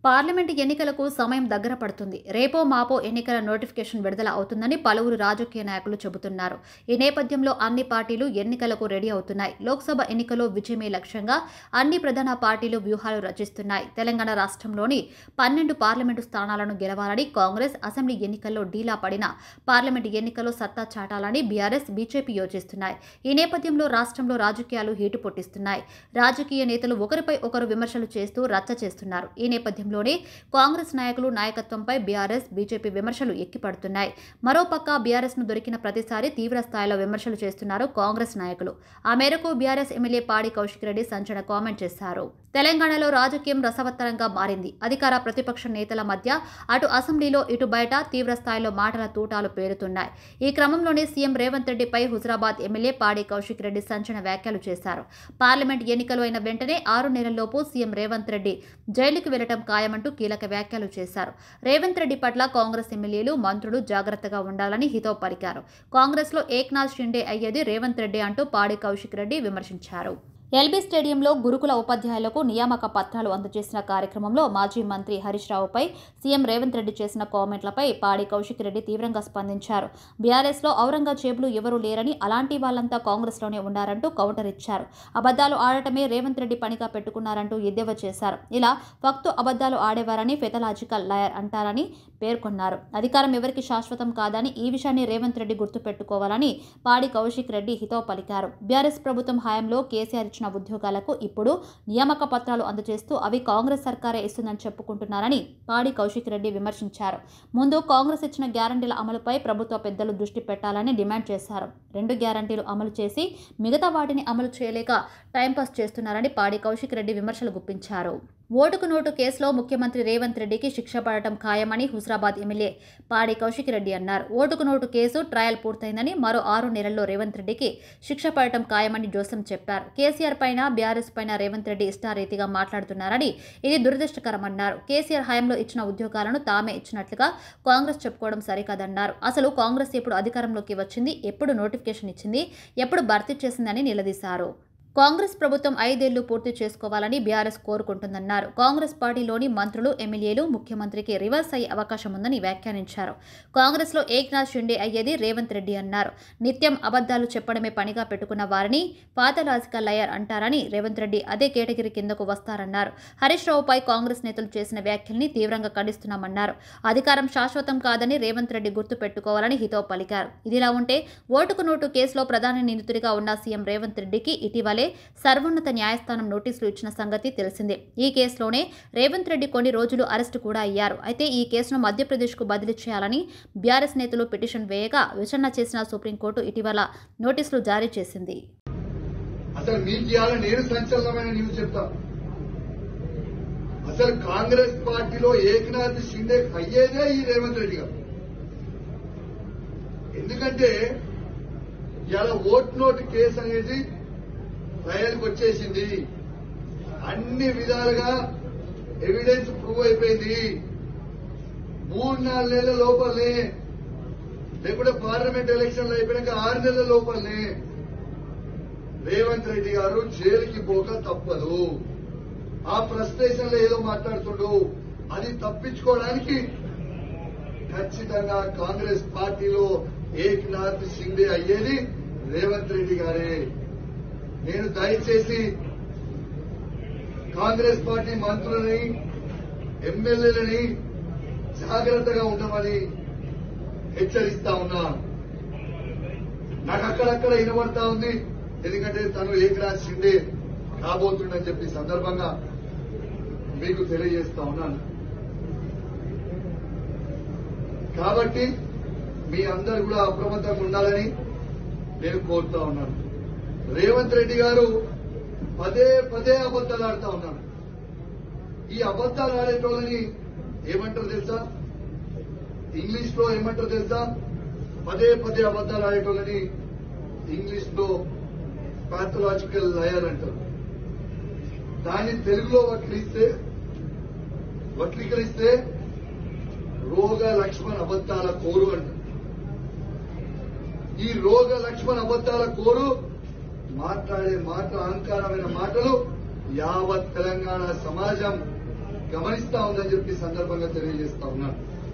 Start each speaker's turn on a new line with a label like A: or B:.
A: parliament ఎన్నికలకు సమయం దగ్గర పడుతుంది రేపో మాపో ఎన్నికల నోటిఫికేషన్ విడుదల అవుతుందని పలువురు రాజకీయ నాయకులు చెబుతున్నారు ఈ నేపథ్యంలో అన్ని పార్టీలు ఎన్నికలకు రెడీ అవుతున్నాయి లోక్సభ ఎన్నికల్లో విజయమే లక్ష్యంగా అన్ని ప్రధాన పార్టీలు వ్యూహాలు రచిస్తున్నాయి తెలంగాణ రాష్ట్రంలోని పన్నెండు పార్లమెంటు స్థానాలను గెలవాలని కాంగ్రెస్ అసెంబ్లీ ఎన్నికల్లో డీలా పడిన పార్లమెంటు ఎన్నికల్లో సత్తా చాటాలని బీఆర్ఎస్ బీజేపీ యోచిస్తున్నాయి ఈ నేపథ్యంలో రాష్ట్రంలో రాజకీయాలు హీటు పొట్టిస్తున్నాయి రాజకీయ నేతలు ఒకరిపై ఒకరు విమర్శలు చేస్తూ రచ్చ చేస్తున్నారు ఈ నేపథ్యంలోనే కాంగ్రెస్ నాయకులు నాయకత్వంపై బీఆర్ఎస్ బీజేపీ విమర్శలు ఎక్కిపడుతున్నాయి మరోపక్క బీఆర్ఎస్ ను దొరికిన ప్రతిసారి తీవ్ర స్థాయిలో విమర్శలు చేస్తున్నారు కాంగ్రెస్ నాయకులు ఆ మేరకు బీఆర్ఎస్ ఎమ్మెల్యే పాడి కౌశిక్ రెడ్డి సంచలన కామెంట్ చేశారు తెలంగాణలో రాజకీయం రసవత్తరంగా మారింది అధికార ప్రతిపక్ష నేతల మధ్య అటు అసెంబ్లీలో ఇటు బయట తీవ్ర స్థాయిలో మాటల తూటాలు పేరుతున్నాయి ఈ క్రమంలోనే సీఎం రేవంత్ రెడ్డిపై హుజరాబాద్ ఎమ్మెల్యే పాడి కౌశిక్ రెడ్డి సంచలన వ్యాఖ్యలు చేశారు పార్లమెంట్ ఎన్నికలు అయిన వెంటనే ఆరు నెలల్లోపు సీఎం రేవంత్ రెడ్డి జైలుకు వెళ్లడం ఖాయమంటూ కీలక వ్యాఖ్యలు చేశారు రేవంత్ రెడ్డి పట్ల కాంగ్రెస్ ఎమ్మెల్యేలు మంత్రులు జాగ్రత్తగా ఉండాలని హితవు పలికారు కాంగ్రెస్లో ఏక్నాథ్ షిండే అయ్యేది రేవంత్ రెడ్డి అంటూ పాడి కౌశిక్ రెడ్డి విమర్శించారు ఎల్బీ స్టేడియంలో గురుకుల ఉపాధ్యాయులకు నియామక పత్రాలు అందజేసిన కార్యక్రమంలో మాజీ మంత్రి హరీష్ రావుపై సీఎం రేవంత్ రెడ్డి చేసిన కామెంట్లపై పాడి కౌశిక్ రెడ్డి తీవ్రంగా స్పందించారు బీఆర్ఎస్లో ఔరంగజేబులు ఎవరూ లేరని అలాంటి వాళ్ళంతా కాంగ్రెస్లోనే ఉన్నారంటూ కౌంటర్ ఇచ్చారు అబద్దాలు ఆడటమే రేవంత్ రెడ్డి పనిగా పెట్టుకున్నారంటూ ఎద్దేవా చేశారు ఇలా ఫక్తు అబద్దాలు ఆడేవారని ఫెథలాజికల్ లాయర్ అంటారని పేర్కొన్నారు అధికారం ఎవరికి శాశ్వతం కాదని ఈ విషయాన్ని రేవంత్ రెడ్డి గుర్తుపెట్టుకోవాలని పాడి కౌశిక్ రెడ్డి హితవు పలికారు బీఆర్ఎస్ ప్రభుత్వం హయాంలో కేసీఆర్ ఇచ్చిన ఉద్యోగాలకు ఇప్పుడు నియామక పత్రాలు అందజేస్తూ అవి కాంగ్రెస్ సర్కారే ఇస్తుందని చెప్పుకుంటున్నారని పాడి కౌశిక్ రెడ్డి విమర్శించారు ముందు కాంగ్రెస్ ఇచ్చిన గ్యారంటీల అమలుపై ప్రభుత్వ పెద్దలు దృష్టి పెట్టాలని డిమాండ్ చేశారు రెండు గ్యారంటీలు అమలు చేసి మిగతా వాటిని అమలు చేయలేక టైంపాస్ చేస్తున్నారని పాడి కౌశిక్ రెడ్డి విమర్శలు గుప్పించారు ఓటుకు నోటు కేసులో ముఖ్యమంత్రి రేవంత్ రెడ్డికి శిక్ష పడటం ఖాయమని హుజరాబాద్ ఎమ్మెల్యే పాడి కౌశిక్ రెడ్డి అన్నారు ఓటుకు నోటు కేసు ట్రయల్ పూర్తయిందని మరో ఆరు నెలల్లో రేవంత్ రెడ్డికి శిక్ష పడటం ఖాయమని జోసం చెప్పారు కేసీఆర్ పైన బీఆర్ఎస్ పైన రేవంత్ రెడ్డి ఇష్టారీతిగా మాట్లాడుతున్నారని ఇది దురదృష్టకరమన్నారు కేసీఆర్ హయాంలో ఇచ్చిన ఉద్యోగాలను తామే ఇచ్చినట్లుగా కాంగ్రెస్ చెప్పుకోవడం సరికాదన్నారు అసలు కాంగ్రెస్ ఎప్పుడు అధికారంలోకి వచ్చింది ఎప్పుడు నోటిఫికేషన్ ఇచ్చింది ఎప్పుడు భర్తీ చేసిందని నిలదీశారు కాంగ్రెస్ ప్రభుత్వం ఐదేళ్లు పూర్తి చేసుకోవాలని బీఆర్ఎస్ కోరుకుంటుందన్నారు కాంగ్రెస్ పార్టీలోని మంత్రులు ఎమ్మెల్యేలు ముఖ్యమంత్రికి రివర్స్ అయ్యే అవకాశం ఉందని వ్యాఖ్యానించారు కాంగ్రెస్లో ఏక్నాథ్ షిండే అయ్యేది రేవంత్ రెడ్డి అన్నారు నిత్యం అబద్దాలు చెప్పడమే పనిగా పెట్టుకున్న వారిని పాతలాజికల్ లయర్ అంటారని రేవంత్ రెడ్డి అదే కేటగిరీ కిందకు వస్తారన్నారు హరీష్ రావుపై కాంగ్రెస్ నేతలు చేసిన వ్యాఖ్యల్ని తీవ్రంగా ఖండిస్తున్నామన్నారు అధికారం శాశ్వతం కాదని రేవంత్ రెడ్డి గుర్తు పెట్టుకోవాలని హితవు పలికారు ఇదిలా ఉంటే ఓటుకు నోటు కేసులో ప్రధాన నిందితుడిగా ఉన్న సీఎం రేవంత్ రెడ్డికి ఇటీవలే సర్వోన్నత న్యాయస్థానం నోటీసులు ఇచ్చిన సంగతి తెలిసిందే ఈ కేసులోనే రేవంత్ రెడ్డి కొన్ని రోజులు అరెస్టు కూడా అయ్యారు అయితే ఈ కేసును మధ్యప్రదేశ్కు బదిలీ చేయాలని బీఆర్ఎస్ నేతలు పిటిషన్ వేయగా విచారణ చేసిన సుప్రీంకోర్టు ఇటీవల నోటీసులు జారీ చేసింది
B: అసలు మీకు ఇవాళ నేను సంచలనమైన న్యూస్ చెప్తా అసలు కాంగ్రెస్ పార్టీలో ఏకనాథ్ షిండే అయ్యేదే ఈ రేవంత్ రెడ్డి గారు ఎందుకంటే ఇవాళ ఓట్ నోట్ కేసు అనేది ట్రయల్కి వచ్చేసింది అన్ని విధాలుగా ఎవిడెన్స్ ప్రూవ్ అయిపోయింది మూడు నాలుగు నెలల లోపలనే లేకుంటే పార్లమెంట్ ఎలక్షన్లు అయిపోయాక ఆరు నెలల లోపలనే రేవంత్ రెడ్డి గారు జైలుకి పోక తప్పదు ఆ ఫ్రస్ట్రేషన్ లో ఏదో మాట్లాడుతుండు అది తప్పించుకోవడానికి ఖచ్చితంగా కాంగ్రెస్ పార్టీలో ఏక్నాథ్ షిండే అయ్యేది రేవంత్ రెడ్డి గారే నేను దయచేసి కాంగ్రెస్ పార్టీ మంత్రులని ఎమ్మెల్యేలని జాగ్రత్తగా ఉండమని హెచ్చరిస్తా ఉన్నా నాకు అక్కడక్కడ వినబడతా ఉంది ఎందుకంటే తను ఏకనాథ్ షిండే కాబోతుండని చెప్పి సందర్భంగా మీకు తెలియజేస్తా ఉన్నాను కాబట్టి మీ అందరు కూడా అప్రమత్తంగా ఉండాలని నేను కోరుతా ఉన్నాను రేవంత్ రెడ్డి గారు పదే పదే అబద్దాలు ఆడుతా ఉన్నారు ఈ అబద్దాలు ఆడేటోళ్ళని ఏమంటారు తెలుసా ఇంగ్లీష్ లో ఏమంటారు తెలుసా పదే పదే అబద్దాలు ఆడేటోళ్ళని ఇంగ్లీష్ లో పాథలాజికల్ లయర్ అంటారు దాన్ని తెలుగులో వక్లిస్తే వక్లీకరిస్తే రోగ లక్ష్మణ్ అబద్దాల కోరు అంటారు ఈ రోగ లక్ష్మణ్ అబద్దాల కోరు మాట్లాడే మాట అహంకారమైన మాటలు యావత్ తెలంగాణ సమాజం గమనిస్తా ఉందని చెప్పి ఈ సందర్భంగా తెలియజేస్తా ఉన్నాను